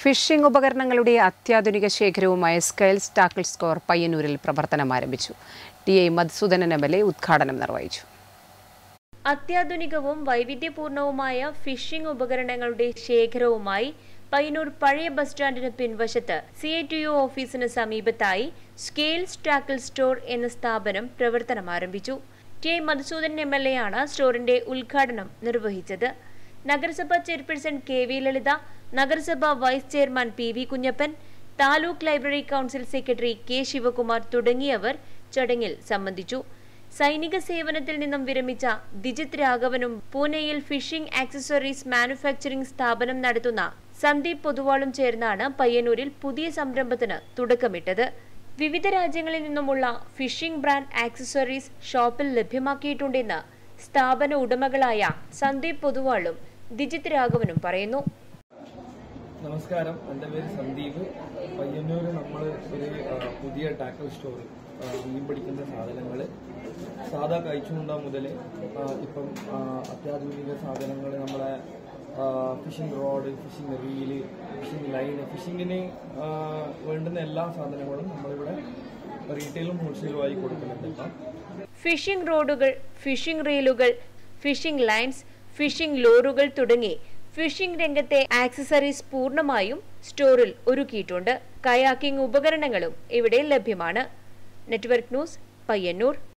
phishing ഉപകരണങ്ങളുടെ അത്യാധുനിക ശേഖരവുമായ സ്കൈൽസ് tackle score പയ്യന്നൂരിൽ പ്രവർത്തനം ആരംഭിച്ചു T I Madhusoodanan M L A ഉദ്ഘാടനം നിർവഹിച്ചു അത്യാധുനികവും വൈവിധ്യപൂർണവുമായ ഫിഷിംഗ് ഉപകരണങ്ങളുടെ ശേഖരവുമായി പയ്യന്നൂർ പഴയ ബസ് സ്റ്റാൻഡിന് പിൻവശത്ത് സി ഐ ടി യു ഓഫീസിന് സമീപത്തായി സ്കെയിൽസ് ടാക്കിൾ സ്റ്റോർ എന്ന സ്ഥാപനം പ്രവർത്തനം ആരംഭിച്ചു T I Madhusudan M L A ആണ് സ്റ്റോറിന്റെ ഉദ്ഘാടനം നിർവഹിച്ചത് നഗരസഭാ ചെയർപേഴ്സൺ കെ വി ലളിത നഗരസഭാ vice chairman P V Kunhappan taluk library council secretary K Sivakumar തുടങ്ങിയവർ ചടങ്ങിൽ സംബന്ധിച്ചു സൈനിക സേവനത്തിൽ നിന്നും വിരമിച്ച ദിജിത് രാഘവനും പൂനെയിൽ ഫിഷിംഗ് ആക്സസറീസ് മാനുഫാക്ചറിംഗ് സ്ഥാപനം നടത്തുന്ന സന്ദീപ് പൊതുവാളും ചേർന്നാണ് പയ്യന്നൂരിൽ പുതിയ സംരംഭത്തിന് തുടക്കമിട്ടത് വിവിധ രാജ്യങ്ങളിൽ നിന്നുമുള്ള ഫിഷിംഗ് ബ്രാൻഡ് ആക്സസറീസ് ഷോപ്പിൽ ലഭ്യമാക്കിയിട്ടുണ്ടെന്ന് സ്ഥാപന ഉടമകളായ സന്ദീപ് പൊതുവാളും ദിജിത് രാഘവനും പറയുന്നു നമസ്കാരം എൻ്റെ പേര് സന്ദീപ് പയ്യന്നൂർ നമ്മൾ ഒരു ആ, പുതിയ ടാക്കൽ സ്റ്റോർ ആ, മീൻ പിടിക്കുന്ന സാധനങ്ങൾ സാധാ കഴിച്ചുകൊണ്ട മുതൽ ഇപ്പം ആ, അത്യാധുനിക സാധനങ്ങൾ നമ്മളെ fishing rod fishing reel fishing line ഫിഷിങ്ങിന് ആ, വേണ്ടുന്ന എല്ലാ സാധനങ്ങളും നമ്മളിവിടെ റീറ്റെയിലും ഹോൾസെയിലുമായി കൊടുക്കുന്നുണ്ട് ഇപ്പം ഫിഷിംഗ് റോഡുകൾ ഫിഷിംഗ് റീലുകൾ ഫിഷിംഗ് ലൈൻസ് ഫിഷിംഗ് ലോറുകൾ തുടങ്ങി ഫിഷിംഗ് രംഗത്തെ ആക്സസറീസ് പൂർണ്ണമായും സ്റ്റോറിൽ ഒരുക്കിയിട്ടുണ്ട് കയാക്കിംഗ് ഉപകരണങ്ങളും ഇവിടെ ലഭ്യമാണ് നെറ്റ്വർക്ക് ന്യൂസ് പയ്യന്നൂർ